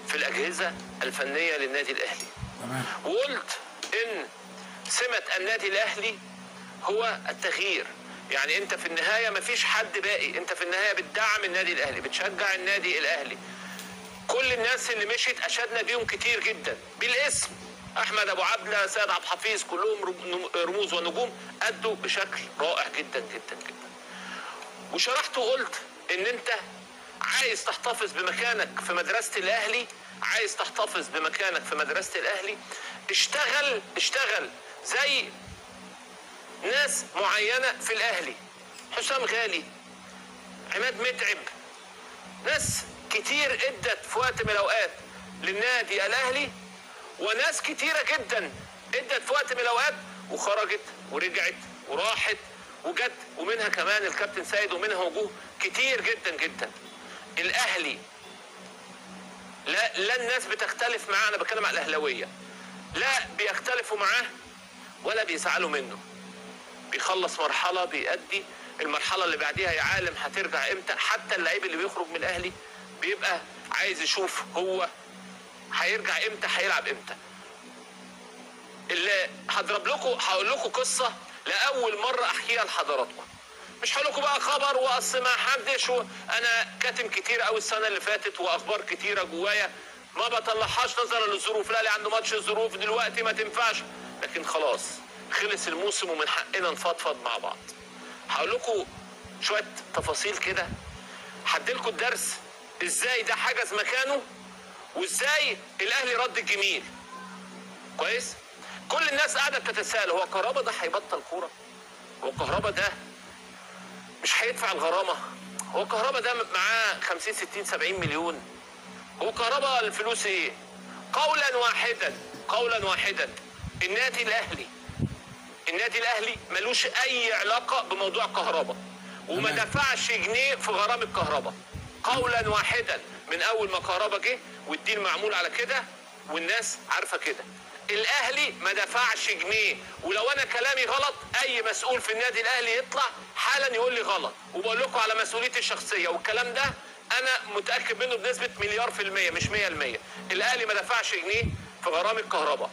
في الاجهزه الفنيه للنادي الاهلي تمام وقلت ان سمة النادي الاهلي هو التغيير يعني انت في النهاية مفيش حد باقي انت في النهاية بتدعم النادي الاهلي بتشجع النادي الاهلي كل الناس اللي مشيت اشدنا بيهم كتير جدا بالاسم احمد ابو عبله سيد عبد الحفيظ كلهم رم- رموز ونجوم ادوا بشكل رائع جدا جدا جدا وشرحت وقلت ان انت عايز تحتفظ بمكانك في مدرسة الاهلي عايز تحتفظ بمكانك في مدرسة الاهلي اشتغل اشتغل زي ناس معينة في الاهلي حسام غالي عماد متعب ناس كتير ادت في وقت من الاوقات للنادي الاهلي وناس كتيره جدا ادت في وقت من الاوقات وخرجت ورجعت وراحت وجت ومنها كمان الكابتن سيد ومنها وجوه كتير جدا جدا الاهلي لا لا الناس بتختلف معاه انا بتكلم على الاهلاويه لا بيختلفوا معاه ولا بيزعلوا منه بيخلص مرحله بيأدي المرحله اللي بعديها يا عالم هترجع امتى حتى اللعيب اللي بيخرج من الاهلي بيبقى عايز يشوف هو هيرجع امتى هيلعب امتى اللي هضرب لكم هقول لكم قصه لاول مره احكيها لحضراتكم مش هقول لكم بقى خبر واصل ما حدش و... انا كاتم كتير قوي السنه اللي فاتت واخبار كتيره جوايا ما بطلعهاش نظرا للظروف الاهلي عنده ماتش الظروف دلوقتي ما تنفعش لكن خلاص خلص الموسم ومن حقنا نفضفض مع بعض هقول لكم شويه تفاصيل كده هديلكم الدرس ازاي ده حجز مكانه وازاي الاهلي رد الجميل كويس كل الناس قاعده بتتساءل هو كهربا ده هيبطل كوره هو كهربا ده مش هيدفع الغرامه هو كهربا ده معاه 50 60 70 مليون هو كهربا الفلوس ايه قولا واحدا قولا واحدا النادي الاهلي النادي الاهلي ملوش اي علاقه بموضوع كهربا وما تمام. دفعش جنيه في غرامه كهربا قولا واحدا من اول ما كهربا جه والدين معمول على كده والناس عارفه كده الاهلي ما دفعش جنيه ولو انا كلامي غلط اي مسؤول في النادي الاهلي يطلع حالا يقول لي غلط وبقول لكم على مسؤوليتي الشخصيه والكلام ده انا متاكد منه بنسبه مليار في الميه مش 100% الاهلي ما دفعش جنيه في غرامه كهربا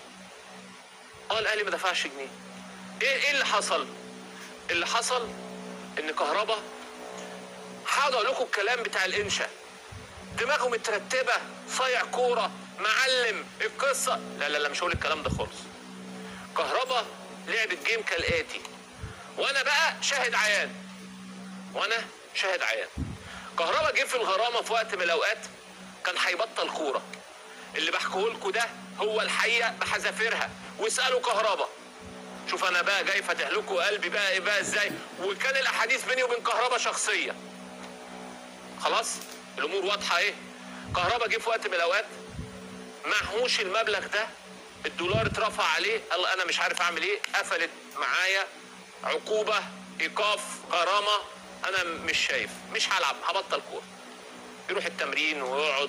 اه الاهلي ما دفعش جنيه ايه ايه اللي حصل اللي حصل ان كهربا هقعد اقول لكم الكلام بتاع الانشا دماغه مترتبه صايع كوره معلم القصه لا لا لا مش هقول الكلام ده خالص كهربا لعب الجيم كالاتي وانا بقى شاهد عيان وانا شاهد عيان كهربا جه في الغرامه في وقت من الاوقات كان هيبطل كوره اللي بحكيه لكم ده هو الحقيقه بحذافيرها واسالوا كهربا شوف انا بقى جاي فاتح لكم قلبي بقى ايه بقى ازاي وكان الاحاديث بيني وبين كهربا شخصيه خلاص الامور واضحه ايه كهربا جه في وقت من الاوقات معهوش المبلغ ده الدولار اترفع عليه قال انا مش عارف اعمل ايه قفلت معايا عقوبه ايقاف غرامه انا مش شايف مش هلعب هبطل كوره يروح التمرين ويقعد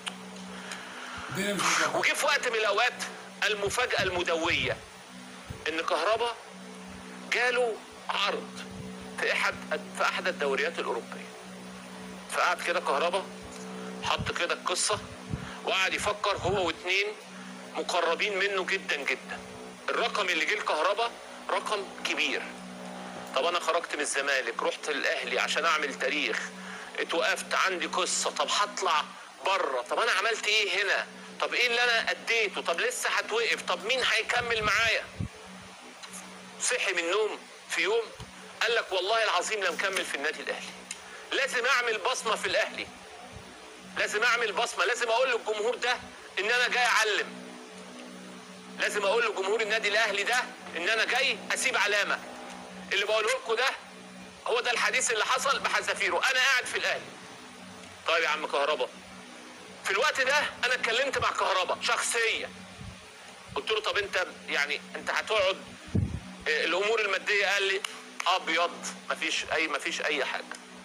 الدنيا مش مظبوطة. وجه في وقت من الاوقات المفاجاه المدويه ان كهربا جاله عرض في احد في احد الدوريات الاوروبيه فقعد كده كهربا حط كده القصه وقعد يفكر هو واتنين مقربين منه جدا جدا الرقم اللي جه لكهربا رقم كبير طب انا خرجت من الزمالك رحت الاهلي عشان اعمل تاريخ اتوقفت عندي قصه طب هطلع بره طب انا عملت ايه هنا طب ايه اللي انا اديته طب لسه هتوقف طب مين هيكمل معايا صحي من النوم في يوم قال لك والله العظيم لا مكمل في النادي الاهلي لازم اعمل بصمه في الاهلي لازم اعمل بصمه لازم اقول للجمهور ده ان انا جاي اعلم لازم اقول لجمهور النادي الاهلي ده ان انا جاي اسيب علامه اللي بقوله لكم ده هو ده الحديث اللي حصل بحذافيره انا قاعد في الاهلي طيب يا عم كهربا في الوقت ده انا اتكلمت مع كهربا شخصيا قلت له طب انت يعني انت هتقعد اه، الامور الماديه قال لي ابيض مفيش اي مفيش اي حاجه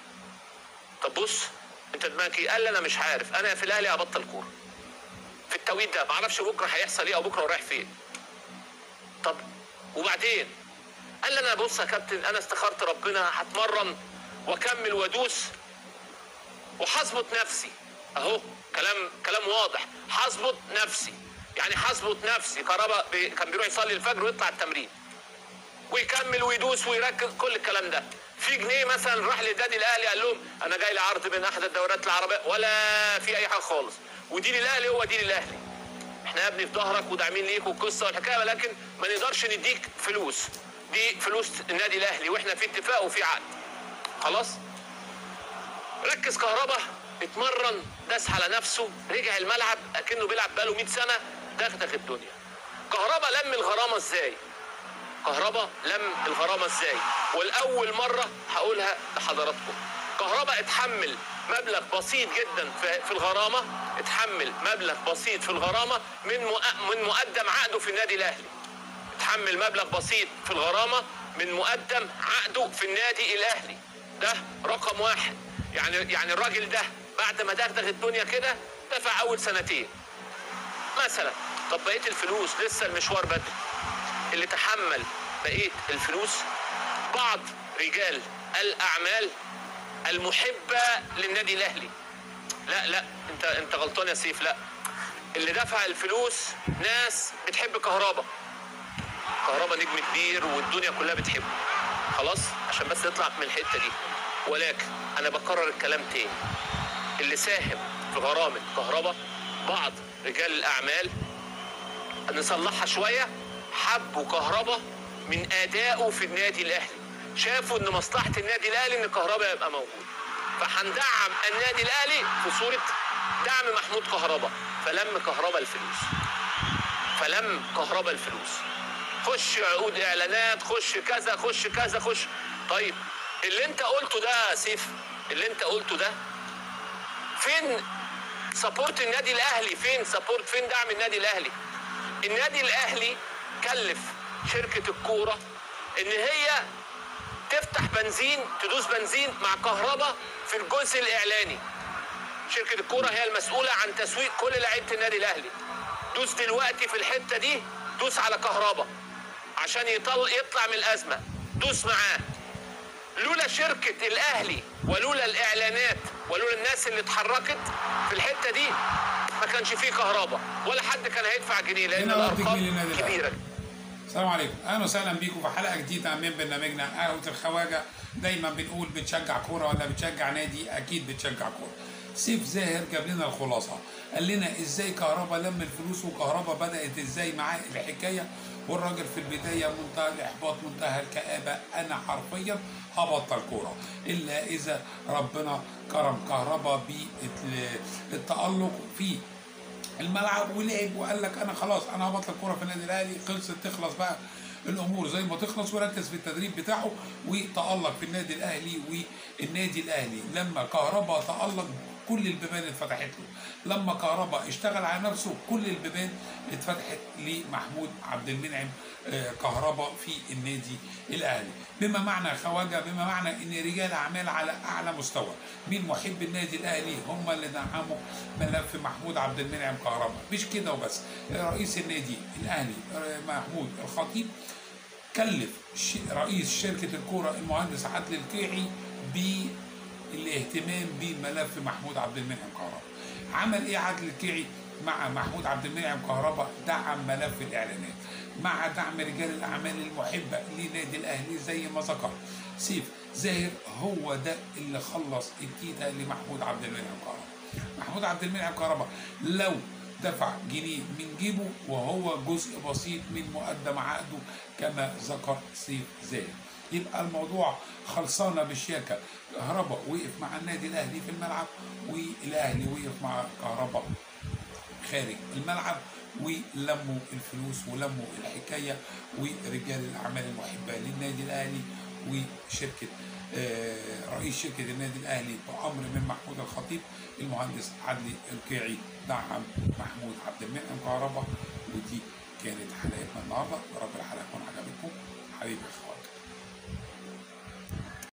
طب بص انت دماغك ايه قال لي انا مش عارف انا في الاهلي هبطل كوره في التوقيت ده معرفش بكره هيحصل ايه او بكره رايح فين طب وبعدين قال لي انا بص يا كابتن انا استخرت ربنا هتمرن واكمل وادوس وهظبط نفسي اهو كلام كلام واضح هظبط نفسي يعني هظبط نفسي كهربا بي- كان بيروح يصلي الفجر ويطلع التمرين ويكمل ويدوس ويركز كل الكلام ده في جنيه مثلا راح للنادي الاهلي قال لهم انا جاي لي عرض من احد الدوريات العربيه ولا في اي حاجه خالص ودين الاهلي هو دين الاهلي احنا يا ابني في ظهرك وداعمين ليك والقصه والحكايه ولكن ما نقدرش نديك فلوس دي فلوس النادي الاهلي واحنا في اتفاق وفي عقد خلاص ركز كهربا اتمرن داس على نفسه رجع الملعب اكنه بيلعب بقاله 100 سنه دغدغ الدنيا كهربا لم الغرامه ازاي كهربا لم الغرامه ازاي والاول مره هقولها لحضراتكم كهربا اتحمل مبلغ بسيط جدا في في الغرامه اتحمل مبلغ بسيط في الغرامه من مؤ- من مقدم عقده في النادي الاهلي اتحمل مبلغ بسيط في الغرامه من مقدم عقده في النادي الاهلي ده رقم واحد يعني يعني الراجل ده بعد ما دغدغ الدنيا كده دفع اول سنتين مثلا طب بقيه الفلوس لسه المشوار بدري اللي تحمل بقيه الفلوس بعض رجال الاعمال المحبه للنادي الاهلي لا لا انت انت غلطان يا سيف لا اللي دفع الفلوس ناس بتحب كهربا كهربا نجم كبير والدنيا كلها بتحبه خلاص عشان بس نطلع من الحته دي ولكن انا بكرر الكلام تاني اللي ساهم في غرامه كهربا بعض رجال الاعمال نصلحها شويه حبوا كهربا من ادائه في النادي الاهلي شافوا ان مصلحه النادي الاهلي ان كهربا يبقى موجود فهندعم النادي الاهلي في صوره دعم محمود كهربا فلم كهربا الفلوس فلم كهربا الفلوس خش عقود اعلانات خش كذا خش كذا خش طيب اللي انت قلته ده يا سيف اللي انت قلته ده فين سبورت النادي الاهلي فين سبورت فين دعم النادي الاهلي النادي الاهلي كلف شركه الكوره ان هي تفتح بنزين تدوس بنزين مع كهربا في الجزء الاعلاني شركه الكوره هي المسؤوله عن تسويق كل لعيبه النادي الاهلي دوس دلوقتي في الحته دي دوس على كهربا عشان يطل يطلع من الازمه دوس معاه لولا شركه الاهلي ولولا الاعلانات ولولا الناس اللي اتحركت في الحته دي ما كانش فيه كهربا ولا حد كان هيدفع جنيه لان هنا وقت الارقام جميل للنادي الأهلي. كبيره السلام عليكم اهلا وسهلا بيكم في حلقه جديده من برنامجنا قهوه الخواجه دايما بنقول بتشجع كوره ولا بتشجع نادي اكيد بتشجع كوره سيف زاهر جاب لنا الخلاصه قال لنا ازاي كهربا لم الفلوس وكهربا بدات ازاي معاه الحكايه والراجل في البدايه منتهى الاحباط منتهى الكابه انا حرفيا هبطل كوره الا اذا ربنا كرم كهربا بالتالق في الملعب ولعب وقال لك انا خلاص انا هبطل كوره في النادي الاهلي خلصت تخلص بقى الامور زي ما تخلص وركز في التدريب بتاعه وتالق في النادي الاهلي والنادي الاهلي لما كهربا تالق كل البيبان اتفتحت له لما كهربا اشتغل على نفسه كل البيبان اتفتحت لمحمود عبد المنعم آه، كهربا في النادي الاهلي بما معنى خواجه بما معنى ان رجال اعمال على اعلى مستوى من محب النادي الاهلي هم اللي دعموا ملف محمود عبد المنعم كهربا مش كده وبس رئيس النادي الاهلي آه، محمود الخطيب كلف ش- رئيس شركة الكورة المهندس عادل القيعي بالاهتمام بملف محمود عبد المنعم كهربا عمل ايه عادل القيعي مع محمود عبد المنعم كهربا دعم ملف الاعلانات مع دعم رجال الاعمال المحبه لنادي الاهلي زي ما ذكر سيف زاهر هو ده اللي خلص التيتا لمحمود عبد المنعم كهربا محمود عبد المنعم كهربا لو دفع جنيه من جيبه وهو جزء بسيط من مقدم عقده كما ذكر سيف زاهر يبقى الموضوع خلصانة بشياكة كهربا وقف مع النادي الأهلي في الملعب والأهلي وقف مع كهربا خارج الملعب ولموا الفلوس ولموا الحكاية ورجال الأعمال المحبة للنادي الأهلي وشركة آه، رئيس شركة النادي الأهلي بأمر من محمود الخطيب المهندس عدلي القيعي دعم محمود عبد المنعم كهربا ودي كانت حلقتنا النهارده يا رب الحلقة تكون عجبتكم حبيبي يا اخوان